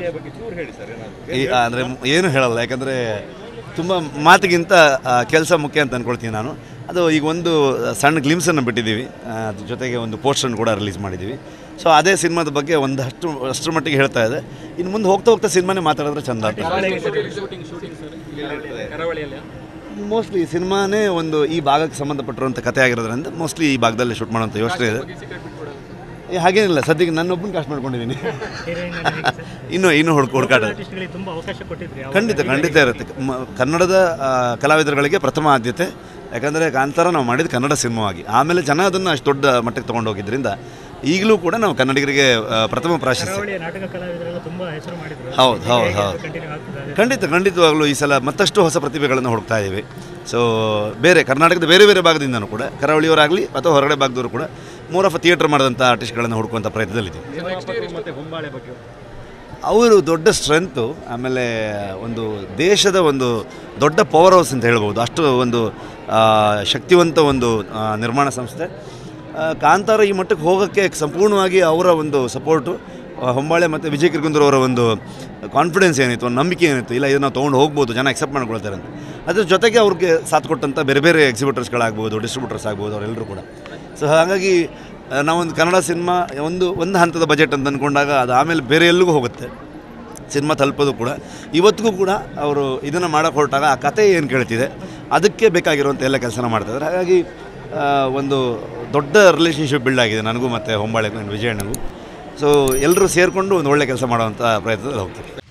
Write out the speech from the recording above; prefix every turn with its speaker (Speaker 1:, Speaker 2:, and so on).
Speaker 1: ಸಿನಿಮಾಯ ಬಗ್ಗೆ ಚೂರು ಹೇಳಿ ಸರ್ ಏನಾದ್ರು
Speaker 2: ಈ ಅಂದರೆ ಏನು ಹೇಳಲ್ಲ ಯಾಕಂದರೆ ತುಂಬ ಮಾತಿಗಿಂತ ಕೆಲಸ ಮುಖ್ಯ ಅಂತ ಅಂದ್ಕೊಳ್ತೀನಿ ನಾನು ಅದು ಈಗ ಒಂದು ಸಣ್ಣ ಗ್ಲಿಮ್ಸನ್ನು ಬಿಟ್ಟಿದ್ದೀವಿ ಆ, ಅದ್ರ ಜೊತೆಗೆ ಒಂದು ಪೋಸ್ಟರ್ನ ಕೂಡ ರಿಲೀಸ್ ಮಾಡಿದ್ದೀವಿ ಸೊ ಅದೇ ಸಿನಿಮಾದ ಬಗ್ಗೆ ಒಂದಷ್ಟು ಅಷ್ಟರ ಮಟ್ಟಿಗೆ ಹೇಳ್ತಾ ಇದೆ ಇನ್ನು ಮುಂದೆ ಹೋಗ್ತಾ ಹೋಗ್ತಾ ಸಿನಿಮಾನೇ ಮಾತಾಡಿದ್ರೆ ಚಂದ ಅಂತ ಮೋಸ್ಟ್ಲಿ ಸಿನಿಮಾನೇ ಒಂದು ಈ ಭಾಗಕ್ಕೆ ಸಂಬಂಧಪಟ್ಟಿರುವಂಥ ಕಥೆ ಆಗಿರೋದ್ರಿಂದ ಮೋಸ್ಟ್ಲಿ ಈ ಭಾಗದಲ್ಲಿ ಶೂಟ್ ಮಾಡುವಂಥ ಯೋಚನೆ ಇದೆ ಏ, ಹಾಗೇನಿಲ್ಲ ಸದ್ಯಕ್ಕೆ ನನ್ನೊಬ್ಬನ ಕಾಸ್ಟ್ ಮಾಡ್ಕೊಂಡಿದ್ದೀನಿ ಇನ್ನೂ ಇನ್ನೂ ಹುಡುಕ ಹುಡುಕಾಟ
Speaker 3: ಆರ್ಟಿಸ್ಟ್ಗಳಿಗೆ ತುಂಬ ಅವಕಾಶ ಕೊಟ್ಟಿದ್ರಿ ಯಾವ-
Speaker 2: ಖಂಡಿತ ಖಂಡಿತ ಇರುತ್ತೆ ಮ- ಕನ್ನಡದ ಆ, ಕಲಾವಿದರುಗಳಿಗೆ ಪ್ರಥಮ ಆದ್ಯತೆ ಯಾಕಂದರೆ ಕಾಂತಾರ ನಾವು ಮಾಡಿದ ಕನ್ನಡ ಸಿನಿಮಾವಾಗಿ ಆಮೇಲೆ ಜನ ಅದನ್ನು ಅಷ್ಟು ದೊಡ್ಡ ಮಟ್ಟಕ್ಕೆ ತೊಗೊಂಡೋಗಿದ್ದರಿಂದ ಈಗಲೂ ಕೂಡ ನಾವು ಕನ್ನಡಿಗರಿಗೆ ಆ, ಪ್ರಥಮ ಪ್ರಾಶಸ್ತ್ಯ
Speaker 3: ಕರಾವಳಿಯ ನಾಟಕ ಕಲಾವಿದರೆಲ್ಲ ತುಂಬಾ ಹೆಸರು ಮಾಡಿದ್ರು
Speaker 2: ಹೌದು ಹೌದು ಹೌದು
Speaker 3: ಕಂಟಿನ್ಯೂ ಆಗ್ತದೆ
Speaker 2: ಖಂಡಿತ ಖಂಡಿತವಾಗ್ಲೂ ಈ ಸಲ ಮತ್ತಷ್ಟು ಹೊಸ ಪ್ರತಿಭೆಗಳನ್ನು ಹುಡುಕ್ತಾ ಇದ್ದೀವಿ ಸೊ ಬೇರೆ ಕರ್ನಾಟಕದ ಬೇರೆ ಬೇರೆ ಭಾಗದಿಂದನೂ ಕೂಡ ಕರಾವಳಿಯವರಾಗಲಿ ಅಥವಾ ಹೊರಗಡೆ ಭಾಗದವರು ಕೂಡ ಮೂರ್ ಆಫ್ ಥಿಯೇಟರ್ ಮಾಡಿದಂಥ ಆರ್ಟಿಸ್ಟ್ಗಳನ್ನು ಹುಡುಕುವಂಥ ಪ್ರಯತ್ನದಲ್ಲಿದ್ದೀವಿ
Speaker 1: ಮತ್ತೆ ಹೊಂಬಾಳೆ ಬಗ್ಗೆ
Speaker 2: ಅವರು ದೊಡ್ಡ ಸ್ಟ್ರೆಂತು ಆಮೇಲೆ ಒಂದು ದೇಶದ ಒಂದು ದೊಡ್ಡ ಪವರ್ ಹೌಸ್ ಅಂತ ಹೇಳ್ಬೋದು ಅಷ್ಟು ಒಂದು ಆ, ಶಕ್ತಿವಂತ ಒಂದು ಆ, ನಿರ್ಮಾಣ ಸಂಸ್ಥೆ ಆ, ಕಾಂತಾರ ಈ ಮಟ್ಟಕ್ಕೆ ಹೋಗೋಕ್ಕೆ ಸಂಪೂರ್ಣವಾಗಿ ಅವರ ಒಂದು ಸಪೋರ್ಟು ಆ, ಹೊಂಬಾಳೆ ಮತ್ತು ವಿಜಯ್ ಕಿರ್ಗುಂದ್ರ ಅವರ ಒಂದು ಕಾನ್ಫಿಡೆನ್ಸ್ ಏನಿತ್ತು ಒಂದು ನಂಬಿಕೆ ಏನಿತ್ತು ಇಲ್ಲ ಇದನ್ನು ತೊಗೊಂಡು ಹೋಗ್ಬೋದು ಜನ ಅಕ್ಸೆಪ್ಟ್ ಮಾಡ್ಕೊಳ್ತಾರೆ ಅಂತ ಅದ್ರ ಜೊತೆಗೆ ಅವ್ರಿಗೆ ಸಾಥ್ ಕೊಟ್ಟಂಥ ಬೇರೆ ಬೇರೆ ಎಕ್ಸಿಬಿಟರ್ಸ್ಗಳಾಗ್ಬೋದು ಡಿಸ್ಟ್ರಿಬ್ಯೂಟರ್ಸ್ ಆಗ್ಬೋದು ಅವರೆಲ್ಲರೂ ಕೂಡ ಸೊ ಹಾಗಾಗಿ ಆ, ನಾವೊಂದು ಕನ್ನಡ ಸಿನಿಮಾ ಒಂದು ಒಂದು ಹಂತದ ಬಜೆಟ್ ಅಂತ ಅಂದ್ಕೊಂಡಾಗ ಅದು ಆಮೇಲೆ ಬೇರೆ ಎಲ್ಲಿಗೂ ಹೋಗುತ್ತೆ ಸಿನಿಮಾ ತಲುಪೋದು ಕೂಡ ಇವತ್ತಿಗೂ ಕೂಡ ಅವರು ಇದನ್ನು ಮಾಡೋಕ್ಕೆ ಹೊರಟಾಗ ಆ ಕತೆ ಏನು ಕೇಳ್ತಿದೆ ಅದಕ್ಕೆ ಬೇಕಾಗಿರುವಂಥ ಎಲ್ಲ ಕೆಲಸನ ಮಾಡ್ತಾಯಿದ್ದಾರೆ ಹಾಗಾಗಿ ಆ, ಒಂದು ದೊಡ್ಡ ರಿಲೇಷನ್ಶಿಪ್ ಬಿಲ್ಡ್ ಆಗಿದೆ ನನಗೂ ಮತ್ತು ಹೊಂಬಾಳೆಗೂ ವಿಜಯಣ್ಣಗೂ ಸೊ ಎಲ್ಲರೂ ಸೇರಿಕೊಂಡು ಒಂದು ಒಳ್ಳೆ ಕೆಲಸ ಮಾಡುವಂಥ ಪ್ರಯತ್ನದಲ್ಲಿ ಹೋಗ್ತಾರೆ